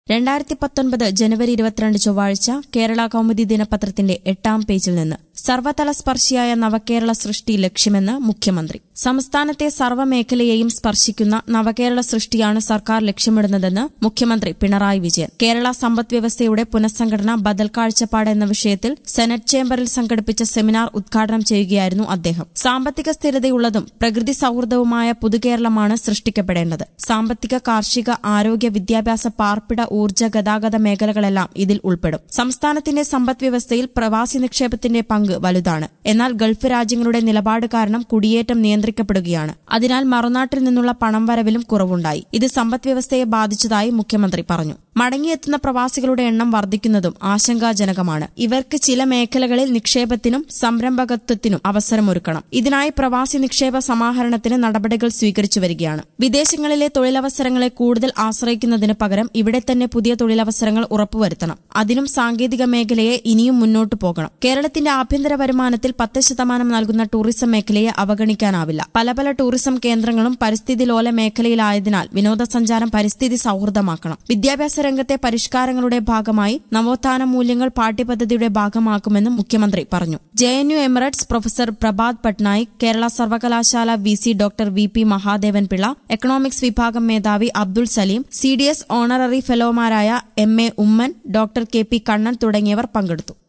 രണ്ടായിരത്തി പത്തൊൻപത് ജനുവരി ഇരുപത്തിരണ്ട് ചൊവ്വാഴ്ച കേരള കൗമുദി ദിനപത്രത്തിന്റെ എട്ടാം പേജിൽ നിന്ന് സർവതല സ്പർശിയായ നവകേരള സൃഷ്ടി ലക്ഷ്യമെന്ന് മുഖ്യമന്ത്രി സംസ്ഥാനത്തെ സർവ്വമേഖലയെയും സ്പർശിക്കുന്ന നവകേരള സൃഷ്ടിയാണ് സർക്കാർ ലക്ഷ്യമിടുന്നതെന്ന് മുഖ്യമന്ത്രി പിണറായി വിജയൻ കേരള സമ്പദ്വ്യവസ്ഥയുടെ പുനഃസംഘടന ബദൽ കാഴ്ചപ്പാട് എന്ന വിഷയത്തിൽ സെനറ്റ് ചേംബറിൽ സംഘടിപ്പിച്ച സെമിനാർ ഉദ്ഘാടനം ചെയ്യുകയായിരുന്നു അദ്ദേഹം സാമ്പത്തിക സ്ഥിരതയുള്ളതും പ്രകൃതി സൌഹൃദവുമായ പുതുകേരളമാണ് സൃഷ്ടിക്കപ്പെടേണ്ടത് സാമ്പത്തിക കാർഷിക ആരോഗ്യ വിദ്യാഭ്യാസ പാർപ്പിട ഊർജ്ജ ഗതാഗത മേഖലകളെല്ലാം ഇതിൽ ഉൾപ്പെടും സംസ്ഥാനത്തിന്റെ സമ്പദ്വ്യവസ്ഥയിൽ പ്രവാസി നിക്ഷേപത്തിന്റെ പങ്ക് വലുതാണ് എന്നാൽ ഗൾഫ് രാജ്യങ്ങളുടെ നിലപാട് കാരണം കുടിയേറ്റം നിയന്ത്രിക്കപ്പെടുകയാണ് അതിനാൽ മറുനാട്ടിൽ നിന്നുള്ള പണം വരവിലും കുറവുണ്ടായി ഇത് സമ്പദ്വ്യവസ്ഥയെ ബാധിച്ചതായി മുഖ്യമന്ത്രി പറഞ്ഞു മടങ്ങിയെത്തുന്ന പ്രവാസികളുടെ എണ്ണം വർദ്ധിക്കുന്നതും ആശങ്കാജനകമാണ് ഇവർക്ക് ചില മേഖലകളിൽ നിക്ഷേപത്തിനും സംരംഭകത്വത്തിനും അവസരമൊരുക്കണം ഇതിനായി പ്രവാസി നിക്ഷേപ സമാഹരണത്തിന് നടപടികൾ സ്വീകരിച്ചു വരികയാണ് വിദേശങ്ങളിലെ തൊഴിലവസരങ്ങളെ കൂടുതൽ ആശ്രയിക്കുന്നതിന് പകരം ഇവിടെ തന്നെ പുതിയ തൊഴിലവസരങ്ങൾ ഉറപ്പുവരുത്തണം അതിനും സാങ്കേതിക മേഖലയെ ഇനിയും മുന്നോട്ടു പോകണം കേരളത്തിന്റെ ആഭ്യന്തര വരുമാനത്തിൽ പത്ത് ശതമാനം നൽകുന്ന ടൂറിസം മേഖലയെ അവഗണിക്കാനാവില്ല പല പല ടൂറിസം കേന്ദ്രങ്ങളും പരിസ്ഥിതി ലോല മേഖലയിലായതിനാൽ വിനോദസഞ്ചാരം പരിസ്ഥിതി സൌഹൃദമാക്കണം വിദ്യാഭ്യാസ രംഗത്തെ പരിഷ്കാരങ്ങളുടെ ഭാഗമായി നവോത്ഥാന മൂല്യങ്ങൾ പാഠ്യപദ്ധതിയുടെ ഭാഗമാക്കുമെന്നും മുഖ്യമന്ത്രി പറഞ്ഞു J N U emeritus professor Prabhat Patnaik Kerala സർവകലാശാല V C doctor V P Mahadevan Pillai economics വിഭാഗം മേധാവി Abdul Salim C D S honorary ഫെലോമാരായ M A Oommen doctor K P Kannan തുടങ്ങിയവർ പങ്കെടുത്തു